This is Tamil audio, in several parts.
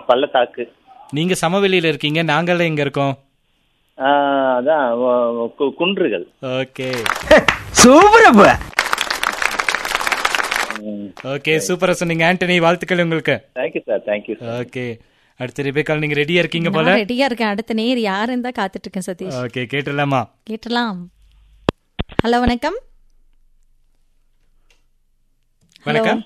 பள்ளத்தாக்கு நீங்க சமவெளியில இருக்கீங்க நாங்களே இங்க இருக்கோம் ஆ, அதான் ஒ- கு- குன்றுகள் ஓகே சூப்பரப்ப ஓகே சூப்பரா சொன்னீங்க ஆண்டனி வாழ்த்துக்கள் உங்களுக்கு தேங்க்யூ சார் தேங்க்யூ ஓகே அடுத்த ரிபேக்கால் நீங்க ரெடியா இருக்கீங்க போல நான் ரெடியா இருக்கேன் அடுத்த நேர் யாருன்னு தான் காத்துட்டு இருக்கேன் சதீஷ் ஓகே கேட்டுடலாமா கேட்டலாம் ஹலோ வணக்கம் வணக்கம்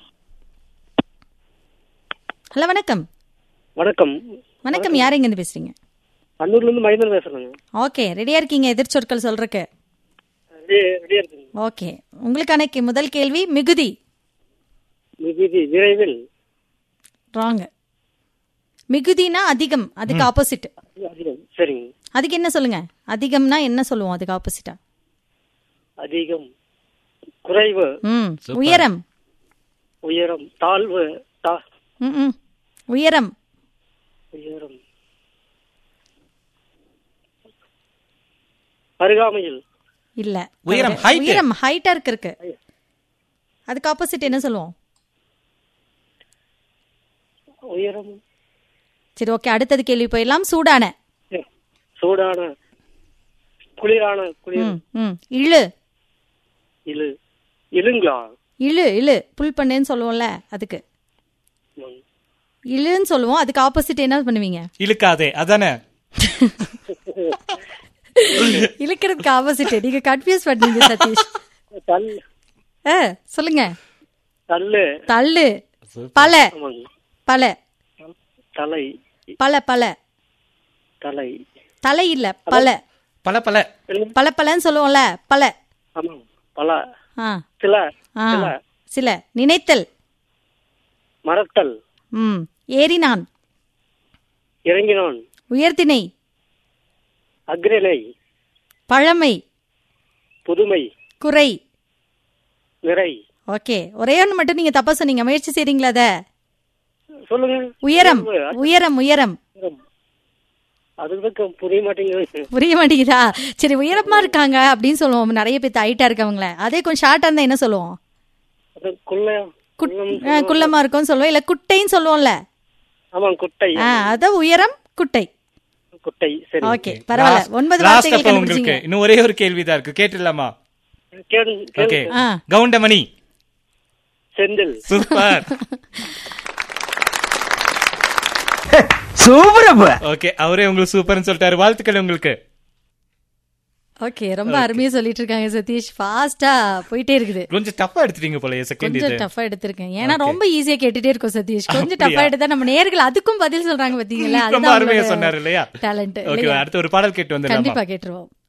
ஹலோ வணக்கம் வணக்கம் வணக்கம் யார் எங்க இருந்து பேசுறீங்க அன்னூர்ல இருந்து மைந்தன் பேசுறேங்க ஓகே ரெடியா இருக்கீங்க எதிர்ச்சொற்கள் சொல்றக்கு ரெடியா ரெடியா இருக்குங்க ஓகே உங்களுக்கான கே- முதல் கேள்வி மிகுதி மிகுதி விரைவில் ராங் மிகுதினா அதிகம் அதுக்கு ஆப்போசிட் அதிகம் சரிங்க அதுக்கு என்ன சொல்லுங்க அதிகம்னா என்ன சொல்லுவோம் அதுக்கு ஆப்போசிட்டா அதிகம் குறைவு ம் உயரம் உயரம் தாழ்வு தா- ம், ம். உயரம் உயரம் அருகாமையில் இல்ல உயரம், தவறு. height. உயரம் ஹைட்டா இருக்கு இருக்கு அதுக்கு ஆப்போசிட் என்ன சொல்லுவோம் உயரம் சரி ஓகே அடுத்தது கேள்வி போயிடலாம் சூடான சூடான குளிரான குளிர் ம், ம். இழு இழு இழுங்களா இழு இழு புல் பண்ணேன்னு சொல்லுவோம்ல அதுக்கு ம். இழுன்னு சொல்லுவோம் அதுக்கு ஆப்போசிட் என்ன பண்ணுவீங்க இழுக்காதே அதானே இழுக்கிறதுக்கு ஆப்போசிட் நீங்க கன்ஃபியூஸ் பண்ணீங்க சதீஷ் தல் ஆ, சொல்லுங்க தள்ளு தள்ளு பல ஆமாங்க பல தலை பல பல தலை தலை இல்ல பல பல பல பல பலன்னு சொல்லுவோம்ல பல ஆமாங்க பல ஆ சில ஆ சில சில நினைத்தல் மறத்தல் ம் ஏறினான் இறங்கினான் உயர்த்தினை அக்ரிணை பழமை புதுமை குறை நிறை ஓகே ஒரே ஒன்று மட்டும் நீங்க தப்பா சொன்னீங்க முயற்சி செய்றீங்களா அத சொல்லுங்க உயரம் உயர்வு. உயரம் உயரம் அதுக்கு புரிய மாட்டேங்குது புரிய மாட்டேங்குதா சரி உயரமா இருக்காங்க அப்படின்னு சொல்லுவோம் நிறைய பேர் ஹைட்டா இருக்கவங்கள அதே கொஞ்சம் ஷார்ட்டா இருந்தா என்ன சொல்லுவோம் அது குள்ள குட்- குள்ளம் ஆ, குள்ளமா இருக்கும்னு சொல்லுவோம் இல்ல குட்டைன்னு சொல்லுவோம்ல ஆமாங்க குட்டை ஆ அதான் உயரம் குட்டை குட்டை சரி ஓகே பரவாயில்ல Last- ஒன்பது last வார்த்தைகள் அப்ப உங்களுக்கு கண்டுபிடிச்சீங்க இன்னும் ஒரே ஒரு கேள்விதான் இருக்கு கேட்டுடலாமா கேளு ஓகே கேளு ஆ. கவுண்டமணி செந்தில் சூப்பர் சூப்பரப்ப ஓகே அவரே உங்களுக்கு சூப்பர்னு சொல்லிட்டாரு வாழ்த்துக்கள் உங்களுக்கு ஓகே ரொம்ப அருமையா சொல்லிட்டு இருக்காங்க சதீஷ் ஃபாஸ்டா போயிட்டே இருக்குது கொஞ்சம் டஃபா எடுத்துட்டீங்க போல செகண்ட் இது கொஞ்சம் டஃபா எடுத்திருக்கேன் ஏன்னா ரொம்ப ஈஸியா கேட்டுட்டே இருக்கோம் சதீஷ் கொஞ்சம் டஃபா எடுத்தா நம்ம நேர்கள் அதுக்கும் பதில் சொல்றாங்க பாத்தீங்களா ரொம்ப அருமையா சொன்னாரு இல்லையா டேலண்ட் ஓகே அடுத்து ஒரு பாடல் கேட்டு வந்துடலாமா கண்டிப்பா கேட்டுருவோம்